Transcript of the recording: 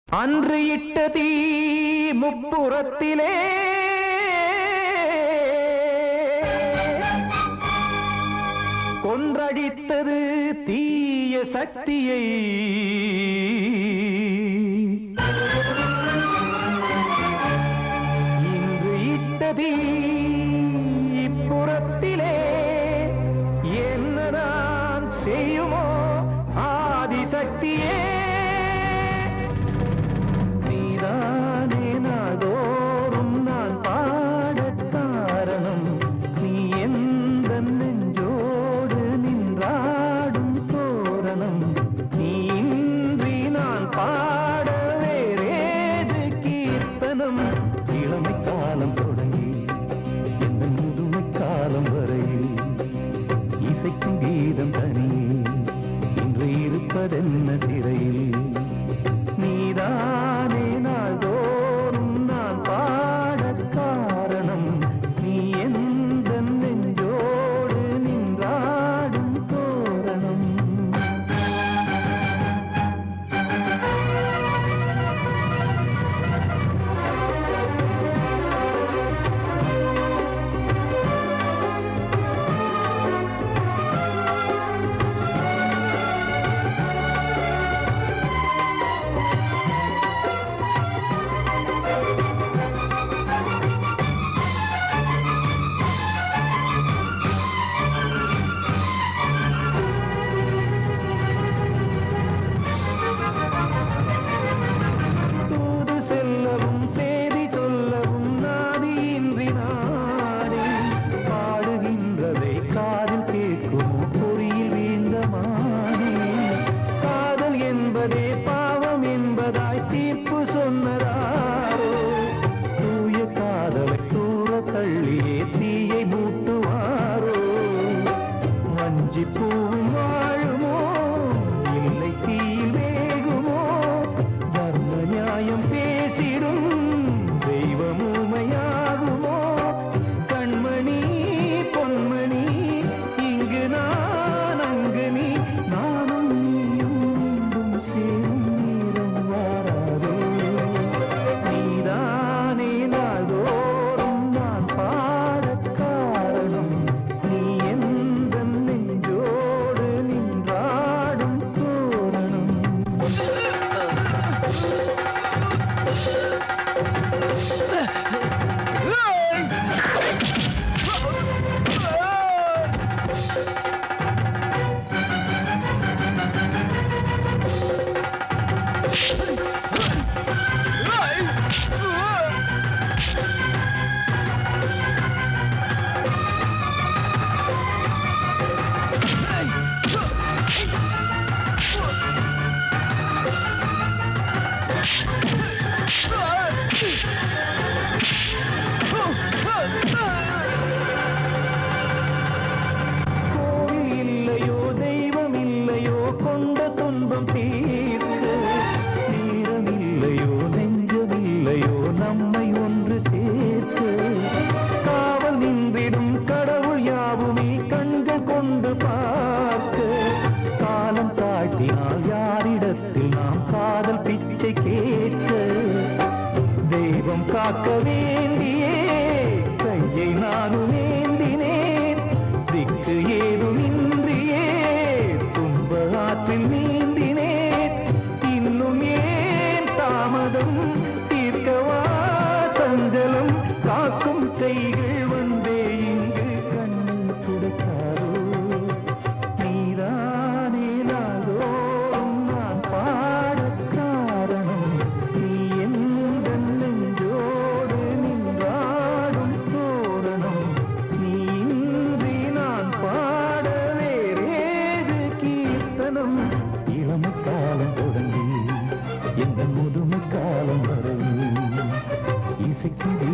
அன்று இட்ட தீ முப்புறத்திலே கொன்றடித்தது தீய சக்தியை இன்று இட்ட தீ இப்புறத்திலே என்னதான் செய்யுமோ ஆதிசக்தியே நீதானே நாள்தோறும் நான் பாடக் காரணம் நீ எந்த நெஞ்சோடு நின்றாடும் தோரணம் நீ இன்றி நான் பாட வேறேது கீர்த்தனம் இளமை காலம் தொடங்கி எந்த முதுமை காலம் வரையில் இசைக்கும் கீதம் தனியே இன்று இருப்பதென்ன சிறையில் நீதானே நாள்தோறும் நான் பாடக் காரணம் நீ எந்த நெஞ்சோடு நின்றாடும் தோரணம் தூது செல்லவும் செய்தி சொல்லவும் நாதியின்றி நானே பாடுகின்றதை காதில் கேட்குமோ பொறியில் வீழ்ந்த மானே காதல் என்பதே பாவம் என்பதாய் தீர்ப்பு சொன்னதாரோ தூய காதலை தூர தள்ளியே தீயை மூட்டுவாரோ வஞ்சி பூவும் வாழுமோ இல்லை தீயில் வேகுமோ தர்ம நியாயம் பேசிடும் தெய்வம் ஊமையாகுமோ கண்மணி பொன்மணி இங்கு நான் அங்கு நீ நானும் நீயும் மீண்டும் சேரும் நேரம் வாராதோ நீதானே நாள்தோறும் நான் பாடக் காரணம் நீ எந்த நெஞ்சோடு நின்றாடும் தோரணம் கோவில் இல்லையோ தெய்வம் இல்லையோ கொண்ட துன்பம் தீர்க்க தீரம் இல்லையோ நெஞ்சம் இல்லையோ நம்மை ஒன்று சேர்க்க காவல் நின்றிடும் கடவுள் யாவுமே கண்கள் கொண்டு பார்க்க காலம் காட்டினால் யாரிடத்தில் நாம் காதல் பிச்சை கேட்க தெய்வம் காக்க வேண்டியே கையை நானும் ஏந்தினேன் திக்கு ஏதும் இன்றியே துன்ப ஆற்றில் நீந்தினேன் இன்னும் ஏன் தாமதம் தீர்க்கவா சஞ்சலம் காக்கும் கைகள் வந்தே இங்கு கண்ணீர் துடைக்காதோ நீதானே நாள்தோறும் நான் பாடக் காரணம் நீ எந்த நெஞ்சோடு நின்றாடும் தோரணம் நீ இன்றி நான் பாட வேறேது கீர்த்தனம் இளமை காலம் தொடங்கி எந்த முதுமை காலம் வரையில் இசைக்கும்